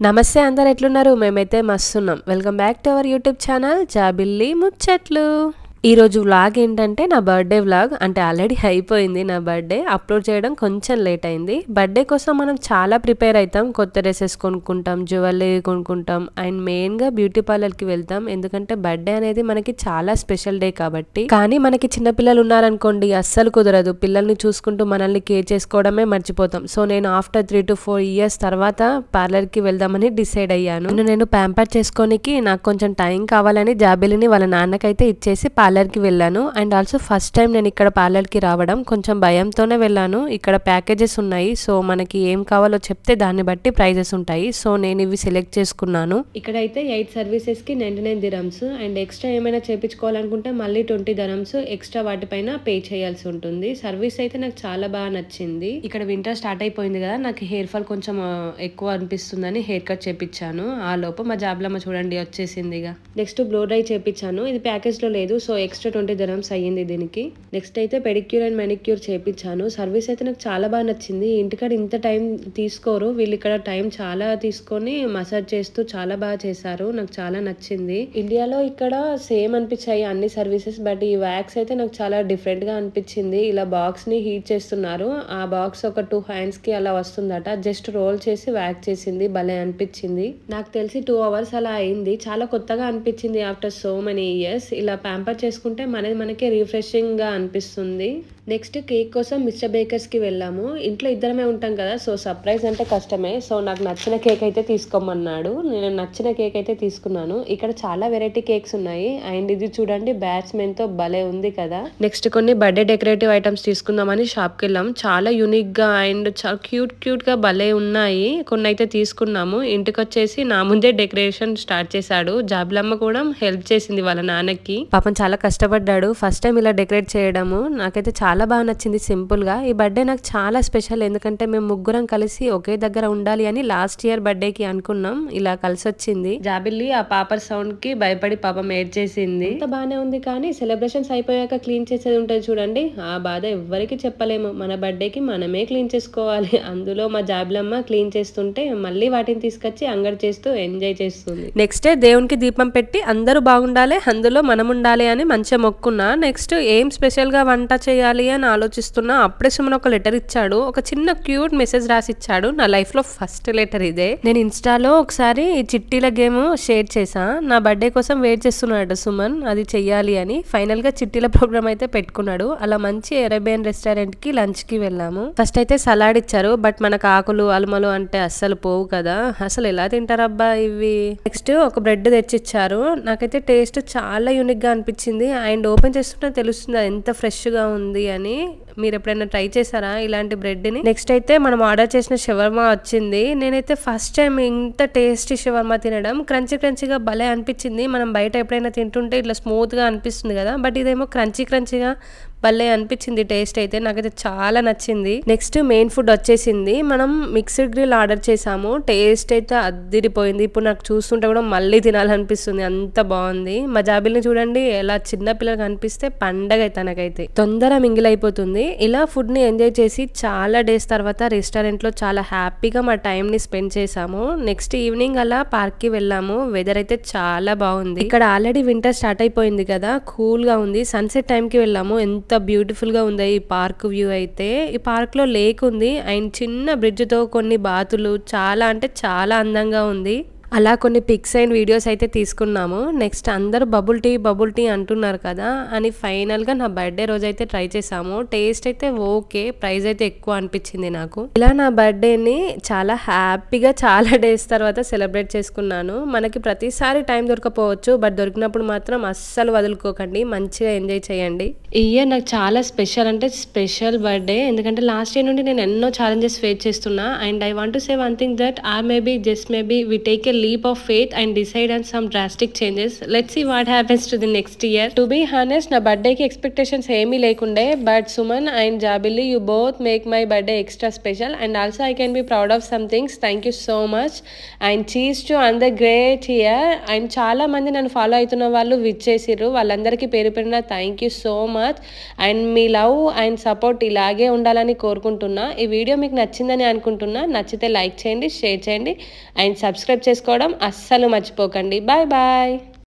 నమస్తే అందరు ఎట్లున్నారు మేమైతే మస్తున్నాం welcome back to our YouTube channel Jabilli Muchatlu ఈరోజు వ్లాగ్ ఏంటంటే నా బర్త్డే వ్లాగ్ అంటే ఆల్రెడీ అయిపోయింది నా బర్త్డే అప్లోడ్ చేయడం కొంచెం లేట్ అయింది బర్త్డే కోసం మనం చాలా ప్రిపేర్ అవుతాం కొత్త డ్రెస్సెస్ కొనుక్కుంటాం జ్యువెలరీ కొనుక్కుంటాం అండ్ మెయిన్గా బ్యూటీ పార్లర్కి వెళ్తాం ఎందుకంటే బర్త్డే అనేది మనకి చాలా స్పెషల్ డే కాబట్టి కానీ మనకి చిన్నపిల్లలు ఉన్నారనుకోండి అస్సలు కుదరదు పిల్లల్ని చూసుకుంటూ మనల్ని కేర్ చేసుకోవడమే మర్చిపోతాం సో నేను after three to four years తర్వాత పార్లర్కి వెళ్దామని డిసైడ్ అయ్యాను నేను- నేను ప్యాంపర్ చేసుకోనికి నాకు కొంచెం టైం కావాలని జాబిలిని వాళ్ళ నాన్నకైతే ఇచ్చేసి పార్లర్కి వెళ్ళాను అండ్ ఆల్సో ఫస్ట్ టైం నేను ఇక్కడ పార్లర్కి రావడం కొంచెం భయంతోనే వెళ్ళాను ఇక్కడ ప్యాకేజెస్ ఉన్నాయి సో మనకి ఏం కావాలో చెప్తే దాన్ని బట్టి ప్రైజెస్ ఉంటాయి సో నేను ఇవి సెలెక్ట్ చేసుకున్నాను ఇక్కడైతే ఎయిట్ సర్వీసెస్ కి ninety nine dirhams and extra ఏమైనా చేపించుకోవాలనుకుంటే మళ్ళీ ట్వంటీ దిరమ్స్ ఎక్స్ట్రా వాటిపైన పే చేయాల్సి ఉంటుంది సర్వీస్ అయితే నాకు చాలా బాగా నచ్చింది ఇక్కడ వింటర్ స్టార్ట్ అయిపోయింది కదా నాకు హెయిర్ ఫాల్ కొంచెం ఆ, ఎక్కువ అనిపిస్తుందని హెయిర్ కట్ చేపించాను ఆ లోపు మా జాబ్లమ్మ చూడండి వచ్చేసింది ఇక నెక్స్ట్ బ్లో డ్రై చేపించాను ఇది ప్యాకేజ్ లో లేదు సో ఎక్స్ట్రా ట్వంటీ దిరమ్స్ అయ్యింది దీనికి నెక్స్ట్ అయితే పెడిక్యూర్ అండ్ మెనిక్యూర్ చేపించాను సర్వీస్ అయితే నాకు చాలా బాగా నచ్చింది ఇంటికాడ ఇంత టైం తీసుకోరు వీళ్ళు ఇక్కడ టైం చాలా తీసుకొని మసాజ్ చేస్తూ చాలా బాగా చేశారు నాకు చాలా నచ్చింది ఇండియాలో ఇక్కడ సేమ్ అనిపించాయి అన్ని సర్వీసెస్ బట్ ఈ వ్యాక్స్ అయితే నాకు చాలా డిఫరెంట్ గా అనిపించింది ఇలా బాక్స్ ని హీట్ చేస్తున్నారు ఆ బాక్స్ ఒక టూ హ్యాండ్స్ కి అలా వస్తుందట జస్ట్ రోల్ చేసి వ్యాక్ చేసింది భలే అనిపించింది నాకు తెలిసి టూ అవర్స్ అలా అయింది చాలా కొత్తగా అనిపించింది ఆఫ్టర్ సో మెనీ ఇయర్స్ ఇలా ప్యాంపర్ చేసుకుంటే మనది మనకే రిఫ్రెషింగ్ గా అనిపిస్తుంది నెక్స్ట్ కేక్ కోసం మిస్టర్ బేకర్స్ కి వెళ్ళాము ఇంట్లో ఇద్దరమే ఉంటాం కదా సో సర్ప్రైజ్ అంటే కష్టమే సో నాకు నచ్చిన కేక్ అయితే తీసుకోమన్నాడు నేను నచ్చిన కేక్ అయితే తీసుకున్నాను ఇక్కడ చాలా వెరైటీ కేక్స్ ఉన్నాయి అండ్ ఇది చూడండి బ్యాట్స్మెన్ తో భలే ఉంది కదా నెక్స్ట్ కొన్ని బర్త్డే డెకరేటివ్ ఐటమ్స్ తీసుకుందామని షాప్ కి వెళ్ళాం చాలా యూనిక్ గా అండ్ చాలా క్యూట్ క్యూట్ గా భలే ఉన్నాయి కొన్ని అయితే తీసుకున్నాము ఇంటికి వచ్చేసి నా ముందే డెకరేషన్ స్టార్ట్ చేశాడు జాబిలమ్మ కూడా హెల్ప్ చేసింది వాళ్ళ నాన్నకి పాపం చాలా కష్టపడ్డాడు ఫస్ట్ టైం ఇలా డెకరేట్ చేయడము నాకైతే చాలా బాగా నచ్చింది సింపుల్ గా ఈ బర్త్డే నాకు చాలా స్పెషల్ ఎందుకంటే మేము ముగ్గురం కలిసి ఒకే దగ్గర ఉండాలి అని లాస్ట్ ఇయర్ బర్త్డేకి అనుకున్నాం ఇలా కలిసి వచ్చింది జాబిల్లి ఆ పాపర్ సౌండ్ కి భయపడి పాపం ఏడ్ చేసింది అంత బానే ఉంది కానీ సెలబ్రేషన్స్ అయిపోయాక క్లీన్ చేసేది ఉంటుంది చూడండి ఆ బాధ ఎవ్వరికి చెప్పలేము మన బర్త్డేకి మనమే క్లీన్ చేసుకోవాలి అందులో మా జాబిలమ్మ క్లీన్ చేస్తుంటే మళ్ళీ వాటిని తీసుకొచ్చి అంగడి చేస్తూ ఎంజాయ్ చేస్తుంది నెక్స్ట్ డే దేవునికి దీపం పెట్టి అందరూ బాగుండాలి అందులో మనం ఉండాలి అని మంచిగా మొక్కున్నా నెక్స్ట్ ఏం స్పెషల్ గా వంట చేయాలి అని ఆలోచిస్తున్నా అప్పుడే సుమన్ ఒక లెటర్ ఇచ్చాడు ఒక చిన్న క్యూట్ మెసేజ్ రాసి ఇచ్చాడు నా లైఫ్ లో ఫస్ట్ లెటర్ ఇదే నేను ఇన్స్టాలో ఒకసారి ఈ చిట్టీల గేమ్ షేర్ చేసా నా బర్త్డే కోసం వెయిట్ చేస్తున్నాడు సుమన్ అది చెయ్యాలి అని ఫైనల్ గా చిట్టీల ప్రోగ్రామ్ అయితే పెట్టుకున్నాడు అలా మంచి అరేబియన్ రెస్టారెంట్ కి లంచ్ కి వెళ్ళాము ఫస్ట్ అయితే సలాడ్ ఇచ్చారు బట్ మనకు ఆకులు అలమలు అంటే అస్సలు పోవు కదా అసలు ఎలా తింటారబ్బా ఇవి నెక్స్ట్ ఒక బ్రెడ్ తెచ్చిచ్చారు నాకైతే టేస్ట్ చాలా యూనిక్ గా అనిపించింది అండ్ ఓపెన్ చేస్తుంటే తెలుస్తుంది అది ఎంత ఫ్రెష్ గా ఉంది అని మీరు ఎప్పుడైనా ట్రై చేశారా ఇలాంటి బ్రెడ్ ని నెక్స్ట్ అయితే మనం ఆర్డర్ చేసిన షవర్మా వచ్చింది నేనైతే ఫస్ట్ టైం ఇంత టేస్టీ షవర్మా తినడం క్రంచీ క్రంచీగా భలే అనిపించింది మనం బయట ఎప్పుడైనా తింటుంటే ఇట్లా స్మూత్ గా అనిపిస్తుంది కదా బట్ ఇదేమో క్రంచీ క్రంచీగా భలే అనిపించింది టేస్ట్ అయితే నాకైతే చాలా నచ్చింది నెక్స్ట్ మెయిన్ ఫుడ్ వచ్చేసింది మనం మిక్స్డ్ గ్రిల్ ఆర్డర్ చేసాము టేస్ట్ అయితే అద్దిరిపోయింది ఇప్పుడు నాకు చూస్తుంటే కూడా మళ్ళీ తినాలనిపిస్తుంది అంత బాగుంది మా జాబిల్ని చూడండి ఎలా చిన్న పిల్లలకు అనిపిస్తే పండగ తనకైతే తొందర మింగిల్ అయిపోతుంది ఇలా ఫుడ్ ని ఎంజాయ్ చేసి చాలా డేస్ తర్వాత రెస్టారెంట్ లో చాలా హ్యాపీగా మా టైం ని స్పెండ్ చేసాము నెక్స్ట్ ఈవినింగ్ అలా పార్క్ కి వెళ్ళాము వెదర్ అయితే చాలా బాగుంది ఇక్కడ ఆల్రెడీ వింటర్ స్టార్ట్ అయిపోయింది కదా కూల్ గా ఉంది సన్సెట్ టైం కి వెళ్ళాము ఎంత బ్యూటిఫుల్ గా ఉంది ఈ పార్క్ వ్యూ అయితే ఈ పార్క్ లో లేక్ ఉంది అండ్ చిన్న బ్రిడ్జ్ తో కొన్ని బాతులు చాలా అంటే చాలా అందంగా ఉంది అలా కొన్ని పిక్స్ అండ్ వీడియోస్ అయితే తీసుకున్నాము నెక్స్ట్ అందరూ బబుల్ టీ బబుల్ టీ అంటున్నారు కదా అని ఫైనల్గా నా బర్త్డే రోజు అయితే ట్రై చేసాము టేస్ట్ అయితే ఓకే ప్రైస్ అయితే ఎక్కువ అనిపించింది నాకు ఇలా నా బర్త్డేని చాలా హ్యాపీగా చాలా డేస్ తర్వాత సెలబ్రేట్ చేసుకున్నాను మనకి ప్రతిసారి టైం దొరకపోవచ్చు బట్ దొరికినప్పుడు మాత్రం అస్సలు వదులుకోకండి మంచిగా ఎంజాయ్ చేయండి ఈ ఇయర్ నాకు చాలా స్పెషల్ అంటే స్పెషల్ బర్త్డే ఎందుకంటే లాస్ట్ ఇయర్ నుండి నేను ఎన్నో ఛాలెంజెస్ ఫేస్ చేస్తున్నా and I want to say one thing that are maybe just maybe we take a leap of faith and decide on some drastic changes. Let's see what happens to the next year. To be honest, నా బర్త్డేకి expectations ఏమీ లేకుండే but Suman and Jabilli you both make my birthday extra special and also I can be proud of some things thank you so much and చీజ్ to an the great year and చాలా మంది నన్ను follow అవుతున్న వాళ్ళు which చేసిర్రు వాళ్ళందరికీ పేరు పేరున thank you so much and మీ లవ్ అండ్ సపోర్ట్ ఇలాగే ఉండాలని కోరుకుంటున్నా ఈ వీడియో మీకు నచ్చిందని అనుకుంటున్నా నచ్చితే లైక్ చేయండి షేర్ చేయండి అండ్ సబ్స్క్రైబ్ చేసుకోవడం అస్సలు మర్చిపోకండి బాయ్ బాయ్